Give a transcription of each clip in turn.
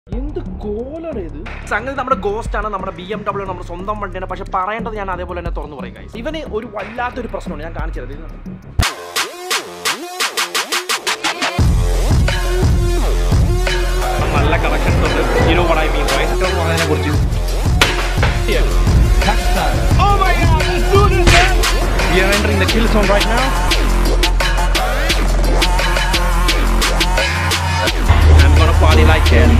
എന്ത് കോലാണ് ഇത് സംഗതി നമ്മുടെ ഗോസ്റ്റ് ആണ് നമ്മുടെ ബി എം ഡബ്ല്യൂ നമ്മുടെ സ്വന്തം വണ്ടിയാണ് പക്ഷെ പറയേണ്ടത് ഞാൻ അതേപോലെ തന്നെ തുറന്നു പറയും guys. ഇവന് ഒരു വല്ലാത്തൊരു പ്രശ്നമാണ് ഞാൻ കാണിച്ചത് ഇത് കണ്ടോ? നല്ല കളക്ഷൻസ് ഉണ്ട് you know what I mean right അതിനെ കുറിച്ച് Oh my god, let's do this man! We are entering the kill zone right now. I'm gonna party like hell.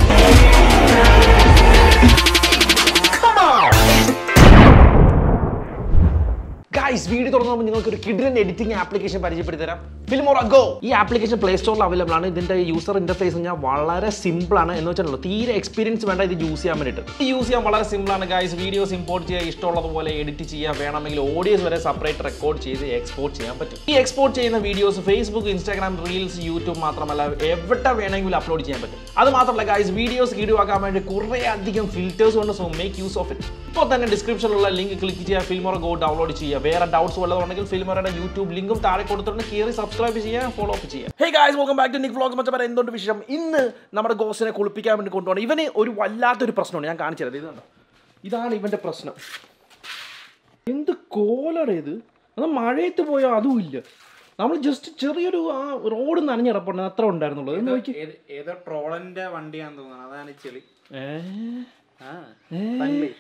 Guys video തുറന്നു നിങ്ങൾക്ക് ഒരു കിഡിലൻ എഡിറ്റിംഗ് ആപ്ലിക്കേഷൻ പരിചയപ്പെടുത്തി തരാം Filmora go ഈ application play സ്റ്റോറിൽ അവൈലബിൾ ആണ് ഇതിന്റെ യൂസർ ഇന്റർഫേസ് ഞാൻ വളരെ സിമ്പിൾ ആണ് എന്ന് വെച്ചാൽ തീരെ എക്സ്പീരിയൻസ് വേണ്ട ഇത് യൂസ് ചെയ്യാൻ വേണ്ടിയിട്ട് ഇത് യൂസ് ചെയ്യാൻ വളരെ സിമ്പിൾ ആണ് ഗൈസ് വീഡിയോസ് ഇമ്പോർട്ട് ചെയ്യുക ഇഷ്ടമുള്ളതുപോലെ എഡിറ്റ് ചെയ്യാൻ വേണമെങ്കിൽ ഓഡിയോസ് വരെ സെപ്പറേറ്റ് റെക്കോർഡ് ചെയ്ത് എക്സ്പോർട്ട് ചെയ്യാൻ പറ്റും ഈ എക്സ്പോർട്ട് ചെയ്യുന്ന videos Facebook Instagram reels YouTube മാത്രമല്ല എവിടെ വേണമെങ്കിലും അപ്ലോഡ് ചെയ്യാൻ പറ്റും അത് മാത്രമല്ല ഗൈസ് വീഡിയോസ് വീഡിയോ ആക്കാൻ വേണ്ടി കുറേ അധികം ഫിൽറ്റേഴ്സ് ഉണ്ട് so make use of it ഇപ്പോൾ തന്നെ ഡിസ്ക്രിപ്ഷനിലുള്ള ലിങ്ക് ക്ലിക്ക് ചെയ്യുക ഫിൽമോറ ഗോ ഡൗൺലോഡ് ചെയ്യുക വേറെ ഡൗട്ട്സ് വല്ലതുണ്ടെങ്കിൽ ഫിൽമോറയുടെ യൂട്യൂബ് ലിങ്കും താഴെ കൊടുത്തിട്ടുണ്ട് കയറി സബ്സ്ക്രൈബ് ചെയ്യുക ഫോളോ അപ്പ് ചെയ്യുക hey guys welcome back to Nick vlogs മച്ചപ്പറ എന്തുകൊണ്ട് വിഷയം ഇന്ന് നമ്മുടെ ഗോസിനെ കുളിപ്പിക്കാൻ വേണ്ടി കൊണ്ടുപോകണം ഇവന് ഒരു വല്ലാത്തൊരു പ്രശ്നമാണ് ഞാൻ കാണിച്ചു തരാം ഇത് കണ്ടോ ഇതാണ് ഇവന്റെ പ്രശ്നം എന്ത് കോലാണ് ഇത് അത് മഴയത്ത് പോയാൽ അതും ഇല്ല നമ്മൾ ജസ്റ്റ് ചെറിയൊരു ആ റോഡ് നനഞ്ഞിടപ്പുണ്ട് അത്ര ഉണ്ടായിരുന്നുള്ളൂ അത് നോക്കി ഏത്- ഏതോ ട്രോളന്റെ വണ്ടിയാന്ന് തോന്നുന്നു അതാണ് ഈ ചെളി ഏ ആ ഏ. തള്ളി.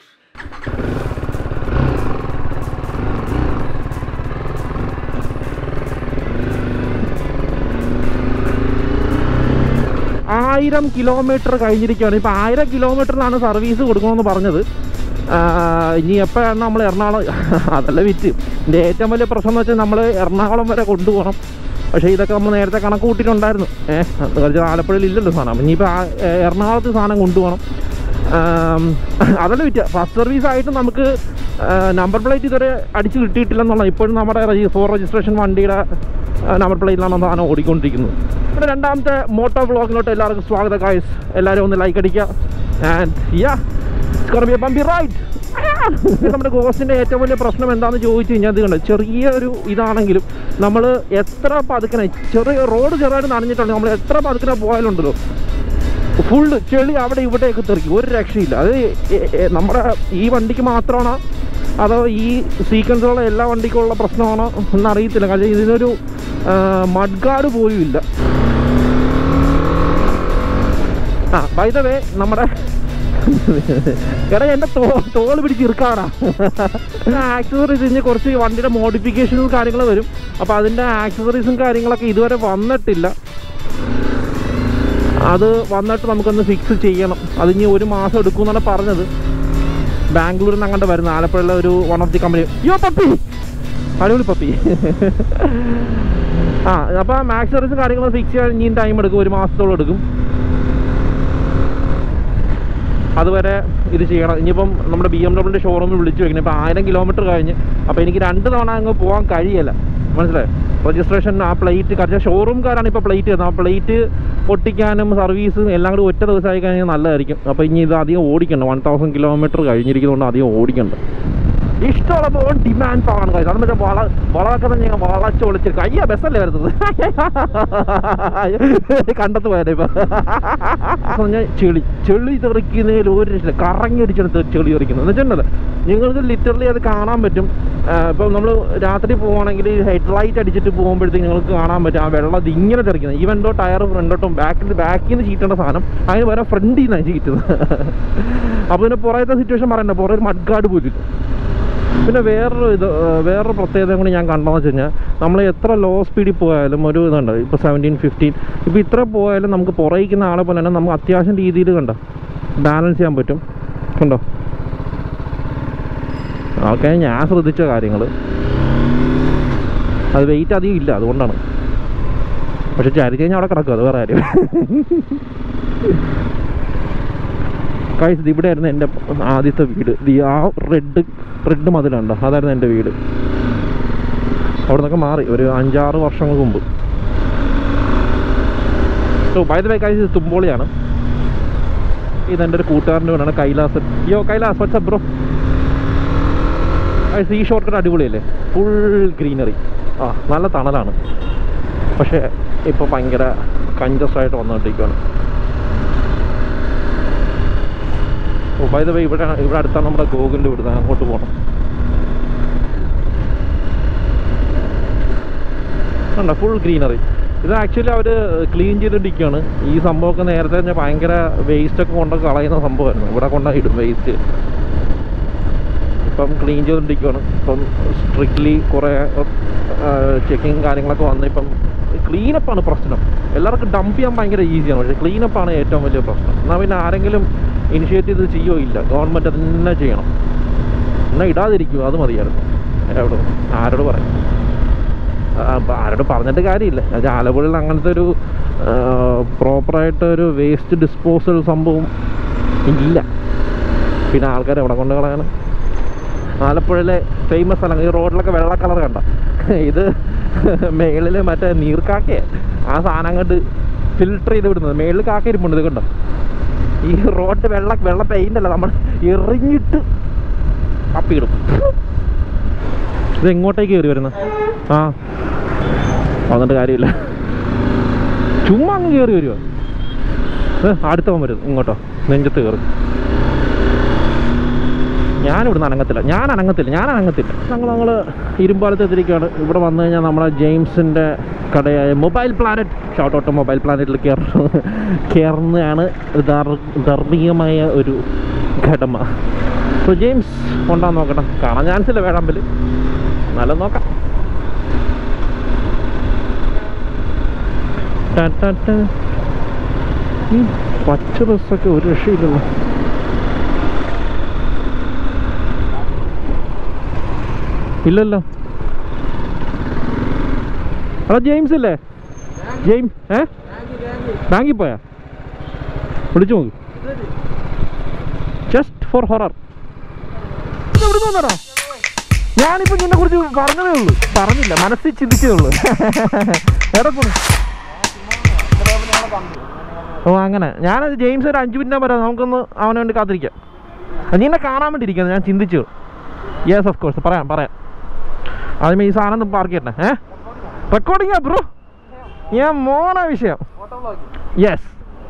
ആയിരം കിലോമീറ്റർ കഴിഞ്ഞിരിക്കുകയാണ് ഇപ്പം ആയിരം കിലോമീറ്ററിലാണ് സർവീസ് കൊടുക്കണമെന്ന് പറഞ്ഞത് ആ, ഇനി എപ്പോഴാണ് നമ്മൾ എറണാകുളം അതല്ല വിറ്റ് ഇതിൻ്റെ ഏറ്റവും വലിയ പ്രശ്നം എന്ന് വെച്ചാൽ നമ്മൾ എറണാകുളം വരെ കൊണ്ടുപോകണം പക്ഷേ ഇതൊക്കെ നമ്മൾ നേരത്തെ കണക്ക് കൂട്ടിയിട്ടുണ്ടായിരുന്നു ഏഹ് കുറച്ച് ആലപ്പുഴയിൽ ഇല്ലല്ലോ സാധനം ഇനിയിപ്പോൾ ആ, ഏ, എറണാകുളത്ത് സാധനം കൊണ്ടുപോകണം ആം, അതല്ല വിറ്റ് ഫസ്റ്റ് സർവീസ് ആയിട്ട് നമുക്ക് നമ്പർ പ്ലേറ്റ് ഇതുവരെ അടിച്ച് കിട്ടിയിട്ടില്ലെന്നുള്ള ഇപ്പോഴും നമ്മുടെ ഫോർ രജിസ്ട്രേഷൻ വണ്ടിയുടെ നമ്പർ പ്ലേറ്റിലാണ് സാധനം ഓടിക്കൊണ്ടിരിക്കുന്നത് ഇവിടെ രണ്ടാമത്തെ മോട്ടോ വ്ളോഗിലോട്ട് എല്ലാവർക്കും സ്വാഗതം ഗായ്സ് എല്ലാവരും ഒന്ന് ലൈക്ക് അടിക്കുക ആൻഡ് യാ ബമ്പി റൈറ്റ് നമ്മുടെ ഗോസിന്റെ ഏറ്റവും വലിയ പ്രശ്നം എന്താണെന്ന് ചോദിച്ചു കഴിഞ്ഞാൽ അത് കണ്ടോ ചെറിയൊരു ഇതാണെങ്കിലും നമ്മൾ എത്ര പതുക്കനെ ചെറിയ റോഡ് ചെറുതായിട്ട് നനഞ്ഞിട്ടുണ്ട് നമ്മൾ എത്ര പതുക്കനെ പോയാലുണ്ടല്ലോ ഫുള്ള് ചെളി അവിടെ ഇവിടെയൊക്കെ തെറിക്കും ഒരു രക്ഷയില്ല അത് എ- എ- നമ്മുടെ ഈ വണ്ടിക്ക് മാത്രമാണോ അതോ ഈ സീക്വൻസുള്ള എല്ലാ വണ്ടിക്കുള്ള പ്രശ്നമാണോ എന്നറിയത്തില്ല കാരണം ഇതിനൊരു മഡ്ഗാർഡ് പോലും ഇല്ല ആ ബൈ ദ വേ നമ്മുടെ എടാ എൻ്റെ തോ തോള് പിടിച്ച് ഇറുക്കാടാ ആക്സസറീസ് ഇനി കുറച്ച് വണ്ടിയുടെ മോഡിഫിക്കേഷനും കാര്യങ്ങൾ വരും അപ്പോൾ അതിൻ്റെ ആക്സസറീസും കാര്യങ്ങളൊക്കെ ഇതുവരെ വന്നിട്ടില്ല അത് വന്നിട്ട് നമുക്കൊന്ന് ഫിക്സ് ചെയ്യണം അത് ഇനി ഒരു മാസം എടുക്കും എന്നാണ് പറഞ്ഞത് ബാംഗ്ലൂരിൽ നിന്ന് അങ്ങോട്ട് വരുന്നത് ആലപ്പുഴയിലെ ഒരു one of the company yo puppy അടിപൊളി പപ്പി ആ അപ്പോൾ മാക്സ് സർവീസും കാര്യങ്ങളും ഫിക്സ് ചെയ്യാൻ ഇനിയും ടൈം എടുക്കും ഒരു മാസത്തോളം എടുക്കും അതുവരെ ഇത് ചെയ്യണം ഇനിയിപ്പം നമ്മുടെ ബി എം ഡബ്ല്യൂൻ്റെ ഷോറൂമിൽ വിളിച്ചു വെക്കണം ഇപ്പോൾ ആയിരം കിലോമീറ്റർ കഴിഞ്ഞ് അപ്പോൾ എനിക്ക് രണ്ട് തവണ അങ്ങ് പോകാൻ കഴിയില്ല മനസ്സിലായി രജിസ്ട്രേഷൻ ആ പ്ലേറ്റ് കാരണം ഷോറൂംകാരാണ് ഇപ്പോൾ പ്ലേറ്റ് തരുന്നത് ആ പ്ലേറ്റ് പൊട്ടിക്കാനും സർവീസും എല്ലാം കൂടി ഒറ്റ ദിവസമായി കഴിഞ്ഞാൽ നല്ലതായിരിക്കും അപ്പോൾ ഇനി ഇത് അധികം ഓടിക്കണ്ട വൺ തൗസൻഡ് കിലോമീറ്റർ കഴിഞ്ഞിരിക്കുന്നതുകൊണ്ട് അധികം ഓടിക്കണ്ട ഇഷ്ടമുള്ളപ്പോൾ ഡിമാൻഡ് ആണ് കഴിച്ചത് അതെന്ന് വെച്ചാൽ വള വളമൊക്കെ തന്നെ ഞാൻ വളച്ച് ഒളിച്ച് കയ്യ ബസ്സല്ലേ വരുന്നത് കണ്ടത്ത് പോയാലേ ഇപ്പൊ പറഞ്ഞാൽ ചെളി ചെളി തെറിക്കുന്നതിൽ ഒരു രക്ഷയില്ല കറങ്ങി അടിച്ചാണ് തെ- ചെളി തെറിക്കുന്നത് എന്ന് വെച്ചിട്ടുണ്ടല്ലോ നിങ്ങൾക്ക് ലിറ്ററലി അത് കാണാൻ പറ്റും ഇപ്പം നമ്മൾ രാത്രി പോവുകയാണെങ്കിൽ ഹെഡ് ലൈറ്റ് അടിച്ചിട്ട് പോകുമ്പോഴത്തേക്ക് നിങ്ങൾക്ക് കാണാൻ പറ്റും ആ വെള്ളം ഇത് ഇങ്ങനെ തെറിക്കുന്നത് ഈവൻറ്റോ ടയർ ഫ്രണ്ടോട്ടും ബാക്കിൽ ബാക്കിൽ നിന്ന് ചീറ്റേണ്ട സാധനം അതിന് വരെ ഫ്രണ്ടിൽ നിന്നാണ് ചീറ്റുന്നത് അപ്പോൾ പിന്നെ പുറത്തെ സിറ്റുവേഷൻ പറയണ്ട പുറേ ഒരു മഡ്ഗാർഡ് പോലും പിന്നെ വേറൊരു ഇത് ആ, വേറൊരു പ്രത്യേകത കൂടി ഞാൻ കണ്ടതെന്ന് വെച്ച് കഴിഞ്ഞാൽ നമ്മൾ എത്ര ലോ സ്പീഡിൽ പോയാലും ഒരു ഇതുണ്ട് ഇപ്പോൾ സെവൻറ്റീൻ ഫിഫ്റ്റീൻ ഇപ്പോൾ ഇത്ര പോയാലും നമുക്ക് പുറയിക്കുന്ന ആളെ പോലെ തന്നെ നമുക്ക് അത്യാവശ്യം രീതിയിൽ കണ്ടോ ബാലൻസ് ചെയ്യാൻ പറ്റും കണ്ടോ ഓക്കെ ഞാൻ ശ്രദ്ധിച്ച കാര്യങ്ങൾ അത് വെയിറ്റ് അധികം ഇല്ല അതുകൊണ്ടാണ് പക്ഷെ ചരിച്ച് കഴിഞ്ഞാൽ അവിടെ കിടക്കും അത് വേറെ കാര്യം കൈസ് ഇവിടെ ആയിരുന്നു എൻ്റെ ആദ്യത്തെ വീട് ദി ആ റെഡ് റെഡ് മതിലുണ്ടോ അതായിരുന്നു എൻ്റെ വീട് അവിടെ നിന്നൊക്കെ മാറി ഒരു അഞ്ചാറ് വർഷങ്ങൾക്ക് മുമ്പ് so by the way guys ഇത് തുമ്പോളിയാണ് ഇതെൻ്റെ ഒരു കൂട്ടുകാരൻ്റെ വീടാണ് കൈലാസൻ യോ കൈലാസ് വാട്സപ്പ് ബ്രോ കൈസ് ഈ ഷോർട്ട് കട്ട് അടിപൊളിയല്ലേ ഫുൾ ഗ്രീനറി ആ നല്ല തണലാണ് പക്ഷേ ഇപ്പോൾ ഭയങ്കര കഞ്ചസ്റ്റ് ആയിട്ട് വന്നുകൊണ്ടിരിക്കുകയാണ് ബൈ ദ വേ ഇവിടെ ഇവിടെ അടുത്താണ് നമ്മുടെ ഗോകുലിൻ്റെ വീട് ദാ അങ്ങോട്ട് പോകണം കണ്ടോ ഫുൾ ഗ്രീനറി ഇത് ആക്ച്വലി അവർ ക്ലീൻ ചെയ്തിട്ടിരിക്കുകയാണ് ഈ സംഭവമൊക്കെ നേരത്തെ തന്നെ ഭയങ്കര വേസ്റ്റ് ഒക്കെ കൊണ്ട് കളയുന്ന സംഭവമായിരുന്നു ഇവിടെ കൊണ്ട് ഇടും വേസ്റ്റ് ഇപ്പം ക്ലീൻ ചെയ്തുകൊണ്ടിരിക്കുകയാണ് ഇപ്പം സ്ട്രിക്ട്ലി കുറേ ചെക്കിങ് കാര്യങ്ങളൊക്കെ വന്ന് ഇപ്പം ക്ലീനപ്പാണ് പ്രശ്നം എല്ലാവർക്കും ഡംപ് ചെയ്യാൻ ഭയങ്കര ഈസിയാണ് പക്ഷേ ക്ലീനപ്പാണ് ഏറ്റവും വലിയ പ്രശ്നം എന്നാൽ പിന്നെ ആരെങ്കിലും ഇനിഷ്യേറ്റ് ചെയ്ത് ചെയ്യുമോ ഇല്ല ഗവൺമെൻറ് തന്നെ ചെയ്യണം എന്നാൽ ഇടാതിരിക്കുമോ അത് മതിയായിരുന്നു എവിടെ ആരോട് പറയും ആ, അപ്പൊ ആരോട് പറഞ്ഞിട്ട് കാര്യമില്ല അത് ആലപ്പുഴയിൽ അങ്ങനത്തെ ഒരു പ്രോപ്പറായിട്ട് ഒരു വേസ്റ്റ് ഡിസ്പോസൽ സംഭവം ഇല്ല പിന്നെ ആൾക്കാർ എവിടെ കൊണ്ട് കളയാണ് ആലപ്പുഴയിലെ ഫേമസ് സ്ഥലം ഈ റോഡിലൊക്കെ വെള്ള കളർ കണ്ട ഇത് മേളിൽ മറ്റേ നീർക്കാക്കയെ ആ സാധനം അങ്ങോട്ട് ഫിൽട്ടർ ചെയ്ത് വിടുന്നത് മേളിൽ കാക്ക ഇരിപ്പുണ്ട് ഇത് കണ്ടോ ഈ റോഡ് വെള്ള വെള്ള പെയിൻ്റ് അല്ല നമ്മൾ എറിഞ്ഞിട്ട് അപ്പിയിടും ഇത് എങ്ങോട്ടേക്ക് കയറി വരുന്നത് ആ വന്നിട്ട് കാര്യമില്ല ചുമ്മാ അങ്ങ് കയറി വരുമോ അടുത്തവൻ വരും ഇങ്ങോട്ടോ നെഞ്ചത്ത് കയറി ഞാനിവിടുന്ന് അനങ്ങത്തില്ല ഞാൻ അനങ്ങത്തില്ല ഞാൻ അനങ്ങത്തില്ല ഞങ്ങൾ ഞങ്ങൾ ഇരുമ്പാലത്ത് എത്തിരിക്കുകയാണ് ഇവിടെ വന്നു കഴിഞ്ഞാൽ നമ്മളെ ജെയിംസിൻ്റെ കടയായ mobile planet shout out mobile പ്ലാനറ്റിൽ കയറുന്നു കയറുന്നതാണ് ധർ- ധർമ്മീയമായ ഒരു ഘടമ സോ ജെയിംസ് കൊണ്ടാന്ന് നോക്കട്ടെ കാണാൻ ചാൻസ് ഇല്ല വേഴാമ്പൽ നല്ല നോക്കാം ടാ, ടാ, ടാ. ഈ പച്ച ബസ്സൊക്കെ ഒരു രക്ഷയില്ലല്ലോ ഇല്ലല്ലോ ഹലോ ജെയിംസ് ഇല്ലേ ജെയിംസ് ഏ ബാങ്കിൽ പോയാ വിളിച്ചു നോക്ക് ജസ്റ്റ് ഫോർ ഹൊറർ എവിടെ വന്നടാ ഞാനിപ്പോ നിന്നെ കുറിച്ച് പറഞ്ഞതേ ഉള്ളൂ പറഞ്ഞില്ല മനസ്സിൽ ചിന്തിച്ചതേ ഉള്ളൂ എവിടെ പോണു ഓ അങ്ങനെ ഞാനത് ജെയിംസ് ഒരു അഞ്ച് മിനിറ്റ് വരാം നമുക്കൊന്ന് അവനെ വേണ്ടി കാത്തിരിക്കാം അത് നീ എന്നെ കാണാൻ വേണ്ടി ഇരിക്കുന്നത് ഞാൻ ചിന്തിച്ചു യെസ് ഓഫ് കോഴ്സ് പറയാം പറയാം ആദ്യമേ ഈ സാധനം പാർക്ക് ചെയ്യട്ടെ ഏ റെക്കോർഡിംഗാ ബ്രോ ഞാൻ മോണ വിഷയം യെസ്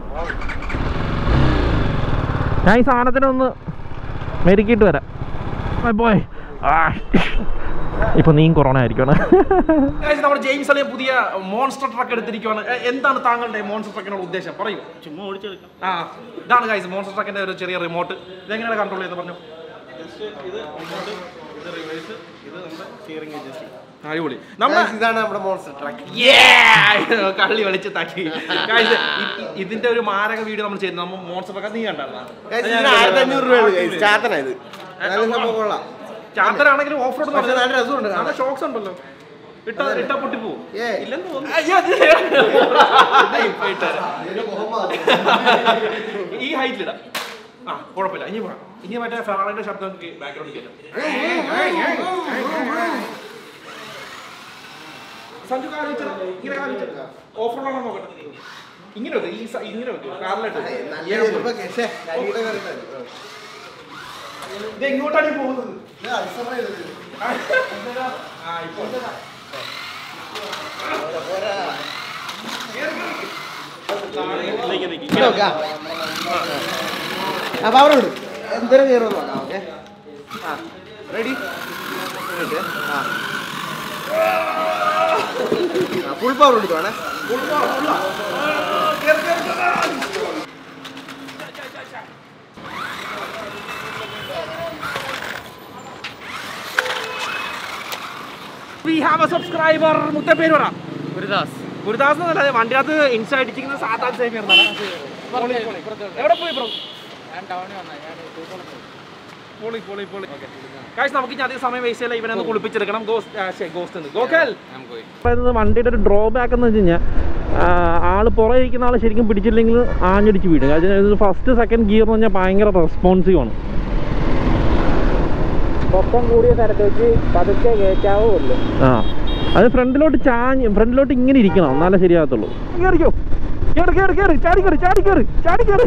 ഞാൻ ഈ സാധനത്തിനൊന്ന് മെരുക്കിയിട്ട് വരാം പോയ് ഇപ്പൊ നീയും കൊറോണ ആയിരിക്കണം Guys, നമ്മുടെ ജെയിംസ് അളിയ പുതിയ മോൺസ്റ്റർ ട്രക്ക് എടുത്തിരിക്കുകയാണ് എ- എന്താണ് താങ്കളുടെ മോൺസ്റ്റർ ട്രക്കിനോട് ഉദ്ദേശം പറയൂ ചുമ്മാ ഓടിച്ചെടുക്കാം ആ ഇതാണ് ഗൈസ് മോൺസ്റ്റർ ട്രക്കിന്റെ ഒരു ചെറിയ റിമോട്ട് ഇതെങ്ങനെയാണ് കൺട്രോൾ ചെയ്യുന്നത് പറഞ്ഞു അടിപൊളി നമ്മുടെ ഇതാണ് നമ്മുടെ മോൺസ്റ്റർ ട്രക്ക് Yeah! കള്ളി വെളിച്ച് താക്കി Guys, ഇ- ഇ- ഇതിന്റെ ഒരു മാരക വീഡിയോ നമ്മൾ ചെയ്യുന്നത് നമ്മൾ മോൺസ്റ്റർ ട്രക്ക് നീ കണ്ടായിരുന്നാ? ആയിരത്തി അഞ്ഞൂറ് രൂപ ചാത്തന ഇത് നല്ല സംഭവം കൊള്ളാം ചാത്തനാണെങ്കിലും ഓഫ് റോഡ് പക്ഷെ നല്ല രസമുണ്ട് കാണാൻ. നല്ല ഷോക്സ് ഉണ്ടല്ലോ ഇട്ട ഇട്ട പൊട്ടി പോവും ഏയ്. ഇല്ലെന്ന് തോന്നുന്നു ഇപ്പൊ ഇട്ടുതരാം. ഈ ഹൈറ്റിലിടാം ആ കുഴപ്പമില്ല ഇനി പോകാം ഇനി മറ്റേ ഫെറാറിന്റെ ശബ്ദം ബാക്ക്ഗ്രൗണ്ടിൽ കേട്ടോ സഞ്ജു കാലിച്ചത് ഇങ്ങനെ കാലിച്ചത് ഓഫ് റോഡ് ആണോ നോക്കട്ടെ ഇങ്ങനെ വെക്ക് ഈ സ- ഇങ്ങനെ വെക്ക് കാറിലിട്ട് നല്ല ചെരുപ്പൊക്കെ. ശ്ശെ, കരിയുടെ കറിയുണ്ടായിരുന്നു. ഇത് എങ്ങോട്ടാണ് ഈ പോകുന്നത് ഇത് അൽസമയം ഇത്. ആ ഇപ്പൊ പോരാ. ഇങ്ങനെ ഇവിടെ വെക്കാം. ആ പവർ വിടും എന്തോരം കയറുമെന്ന് നോക്കാം ഓക്കെ ആ റെഡി ആ ഫുൾ പവർ കൊടുക്കുവാണേ വി ഹാവ് എ സബ്സ്ക്രൈബർ മുത്ത പേര് പറ ഗുരുദാസ് ഗുരുദാസ് എന്നല്ല വണ്ടിനകത്ത് ഇൻസ്റ്റ അടിച്ചിരിക്കുന്ന സാധാ സേമിയർ എവിടെ പോയി ബ്രോ പൊളി പൊളി പൊളി കാശ് നമുക്ക് ഇനി അധികം സമയം വേസ്റ്റ് ചെയ്യില്ല ഇവനെ ഒന്ന് കുളിപ്പിച്ചെടുക്കണം ഗോസ്റ്റ് ഗോസ്റ്റ് ഗോക്കൽ പറയുന്നത് വണ്ടിയുടെ ഒരു ഡ്രോബാക്ക് എന്ന് വെച്ച് കഴിഞ്ഞാൽ ആൾ പുറകെ ഇരിക്കുന്ന ആൾ ശരിക്കും പിടിച്ചില്ലെങ്കിൽ ആഞ്ഞടിച്ച് വീടും കാരണം ഫസ്റ്റ് സെക്കൻഡ് ഗിയർ എന്ന് പറഞ്ഞാൽ ഭയങ്കര റെസ്പോൺസീവ് ആണ് പൊക്കം കൂടിയ സ്ഥലത്ത് വെച്ച് പതുക്കെ കയറ്റാവുള്ളൂ ആ അത് ഫ്രണ്ടിലോട്ട് ചാഞ്ഞ് ഫ്രണ്ടിലോട്ട് ഇങ്ങനെ ഇരിക്കണം എന്നാലേ ശരിയാകത്തുള്ളൂ കയറിക്കോ കയറി കയറി കയറി ചാടി കയറി ചാടി കയറി ചാടി കയറി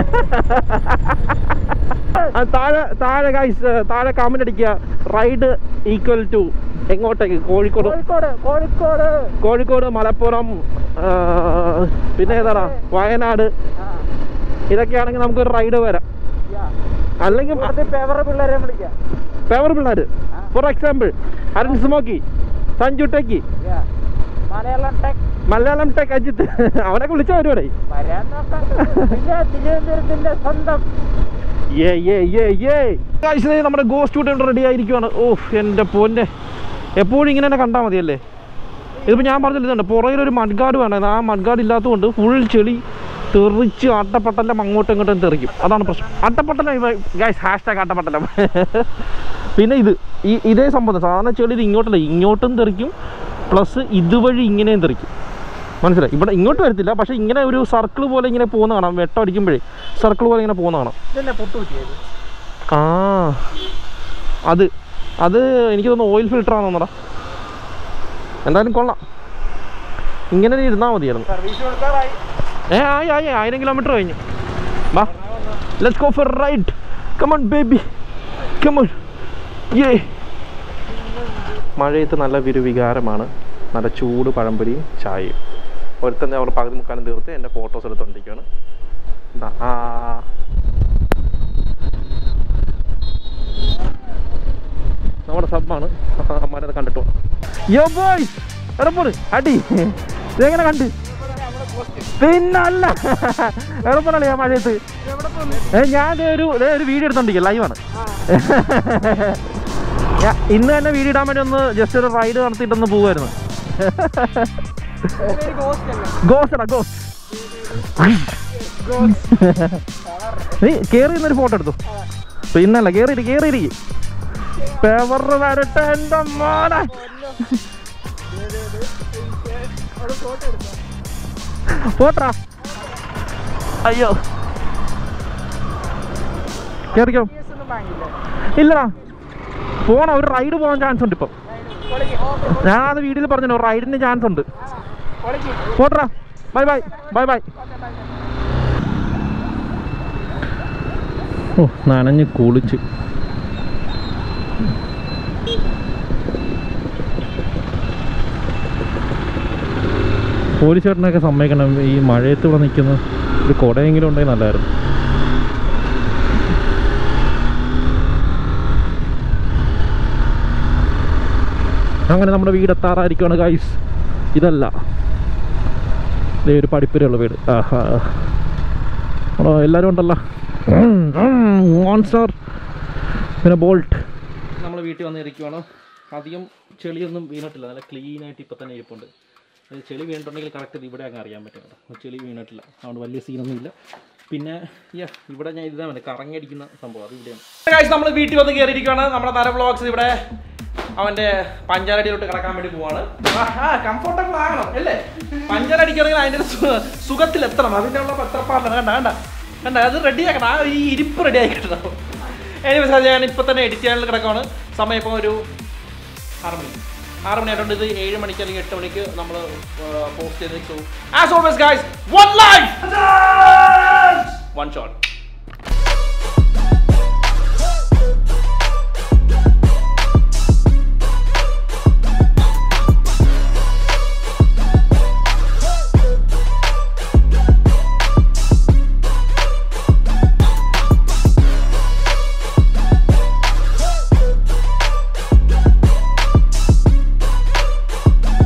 ആ, താഴെ താഴെ ഗൈസ് താഴെ കമന്റ് അടിക്കുക റൈഡ് ഈക്വൽ ടു എങ്ങോട്ടേക്ക് കോഴിക്കോട് കോഴിക്കോട് കോഴിക്കോട് കോഴിക്കോട് മലപ്പുറം ആ, പിന്നെ ഏതാടാ വയനാട് ഇതൊക്കെയാണെങ്കിൽ നമുക്കൊരു റൈഡ് വരാം അല്ലെങ്കിൽ അത് പേപ്പർ പിള്ളേരെ വിളിക്കാം ഫേവർ പിള്ളേർ for example Arun smokey Sanju techy Yeah. Malayalam tech Malayalam tech Ajith അവനൊക്കെ വിളിച്ചാൽ വരുവാടേ വരാൻ നോക്കാം പിന്നെ തിരുവനന്തപുരത്തിന്റെ സ്വന്തം ഏ ഏ ഏ ഏ Guys, ദേ നമ്മുടെ ഗോസ്റ്റ് ഷൂട്ട് റെഡി ആയിരിക്കുവാണ് ഓ എൻ്റെ പൊന്നെ എപ്പോഴും ഇങ്ങനെ തന്നെ കണ്ടാൽ മതിയല്ലേ ഇതിപ്പോൾ ഞാൻ പറഞ്ഞില്ല ഇതുണ്ട് പുറകിലൊരു മഡ്ഗാർഡ് വേണം ആ മഡ്ഗാർഡ് ഇല്ലാത്തതുകൊണ്ട് ഫുൾ ചെളി തെറിച്ച് അട്ടപ്പട്ടെല്ലാം അങ്ങോട്ടും ഇങ്ങോട്ടും തെറിക്കും അതാണ് പ്രശ്നം അട്ടപ്പട്ടലം ഗൈസ് ഹാഷ് ടാഗ് അട്ടപ്പട്ടലം പിന്നെ ഇത് ഈ ഇതേ സംഭവം സാധാരണ ചെളി ഇത് ഇങ്ങോട്ടല്ല ഇങ്ങോട്ടും തെറിക്കും പ്ലസ് ഇതുവഴി ഇങ്ങനെയും തെറിക്കും മനസ്സിലായി ഇവിടെ ഇങ്ങോട്ട് വരത്തില്ല പക്ഷേ ഇങ്ങനെ ഒരു സർക്കിൾ പോലെ ഇങ്ങനെ പോകുന്ന കാണാം വെട്ടം അടിക്കുമ്പോഴേ സർക്കിൾ പോലെ ഇങ്ങനെ പോകുന്ന കാണാം ഇതല്ലേ പൊട്ടു പറ്റിയത് ആ അത് അത് എനിക്ക് തോന്നുന്നു ഓയിൽ ഫിൽറ്റർ ആണെന്നോടാ എന്തായാലും കൊള്ളാം ഇങ്ങനെ ഇരുന്നാൽ മതിയായിരുന്നു സർവീസ് കൊടുക്കാറായി ഏ ആയി ആയി ആയിരം കിലോമീറ്റർ കഴിഞ്ഞു വാ let's go for ride come on baby come on ഏ മഴയത്ത് നല്ല വിരുവികാരമാണ് നല്ല ചൂട് പഴംപൊരിയും ചായയും ഒരുത്തൻ അവർ പകുതി മുക്കാലും തീർത്ത് എൻ്റെ ഫോട്ടോസ് എടുത്തോണ്ടിരിക്കുകയാണ് ദാ, ആ നമ്മുടെ സബ്ബാണ് അമ്മാരത് കണ്ടിട്ട് പോകാം യോ ബോയ്സ് എടപ്പോണ് അടി ഇതെങ്ങനെ കണ്ട് പിന്നല്ല എളുപ്പമല്ലേ ആ മഴയത്ത് ഏ ഞാൻ ദേ ഒരു ദേ ഒരു വീഡിയോ എടുത്തോണ്ടിരിക്കുക ലൈവാണ് ഇന്ന് തന്നെ വീഡിയോ ഇടാൻ വേണ്ടി ഒന്ന് ജസ്റ്റ് ഒരു റൈഡ് നടത്തിയിട്ടൊന്ന് പോവായിരുന്നു ഗോസ്റ്റടാ ഗോസ്റ്റ് നീ കേറി നിന്നൊരു ഫോട്ടോ എടുത്തു പിന്നല്ല കേറിയിട്ട് കേറിയിരിക്കും പേവർ വരട്ടെ എൻ്റെ മോനെ ഫോട്ടാ അയ്യോ കേറിക്കോ ഒന്നും വാങ്ങിയില്ല ഇല്ലടാ പോണ ഒരു റൈഡ് പോകാൻ ചാൻസ് ഉണ്ട് ഇപ്പം ഞാൻ അത് വീഡിയോയിൽ പറഞ്ഞു റൈഡിന് ചാൻസ് ഉണ്ട് പോട്ടറാ ബൈ ബൈ ബൈ ബൈ ഓ നനഞ്ഞ് കുളിച്ച് പോലീസ് ചേട്ടനൊക്കെ സമ്മതിക്കണം ഈ മഴയത്ത് ഇവിടെ നിൽക്കുന്ന ഒരു കുടയെങ്കിലും ഉണ്ടെങ്കിൽ നല്ലതായിരുന്നു അങ്ങനെ നമ്മുടെ വീട് എത്താറായിരിക്കുവാണ് ഗൈസ് ഇതല്ല ദേ ഒരു പഠിപ്പുരയുള്ള വീട് ആഹാ ഓ എല്ലാവരും ഉണ്ടല്ലോ മോൺസ്റ്റർ പിന്നെ ബോൾട്ട് നമ്മൾ വീട്ടിൽ വന്നിരിക്കുവാണ് അധികം ചെളിയൊന്നും വീണിട്ടില്ല നല്ല ക്ലീൻ ആയിട്ട് ഇപ്പം തന്നെ ഇരിപ്പുണ്ട് അത് ചെളി വീണിട്ടുണ്ടെങ്കിൽ കറക്റ്റ് ഇവിടെ അങ്ങ് അറിയാൻ പറ്റും കേട്ടോ ചെളി വീണിട്ടില്ല അതുകൊണ്ട് വലിയ സീനൊന്നും ഇല്ല പിന്നെ യാ ഇവിടെ ഞാൻ ഇതാ മതി കറങ്ങിയടിക്കുന്ന സംഭവം അത് ഇവിടെയാണ് ഗൈസ് നമ്മൾ വീട്ടിൽ വന്ന് കയറിയിരിക്കുകയാണ് നമ്മുടെ നര വ്ളോഗ്സ് ഇവിടെ അവന്റെ പഞ്ചാരടിയിലോട്ട് കിടക്കാൻ വേണ്ടി പോവാണ് കംഫർട്ടബിൾ ആകണം അല്ലേ പഞ്ചാരടിക്കണമെങ്കിൽ അതിന്റെ ഒരു സു- സുഖത്തിൽ എത്തണം അതിന്റെ ഉള്ള പത്രപ്പാടാണ് കണ്ട കണ്ട കണ്ട അത് റെഡി ആക്കണം ആ ഈ ഇരിപ്പ് റെഡി ആക്കിട്ടോ എനിവേസ് അത് ഞാൻ ഇപ്പൊ തന്നെ എഡിറ്റ് ചെയ്യാനുള്ള കിടക്കാണ് സമയം ഇപ്പോൾ ഒരു ആറ് മണി ആറ് മണി ആയതുകൊണ്ട് ഇത് ഏഴ് മണിക്ക് അല്ലെങ്കിൽ എട്ട് മണിക്ക് നമ്മൾ പോസ്റ്റ് ചെയ്ത് as always guys one life one shot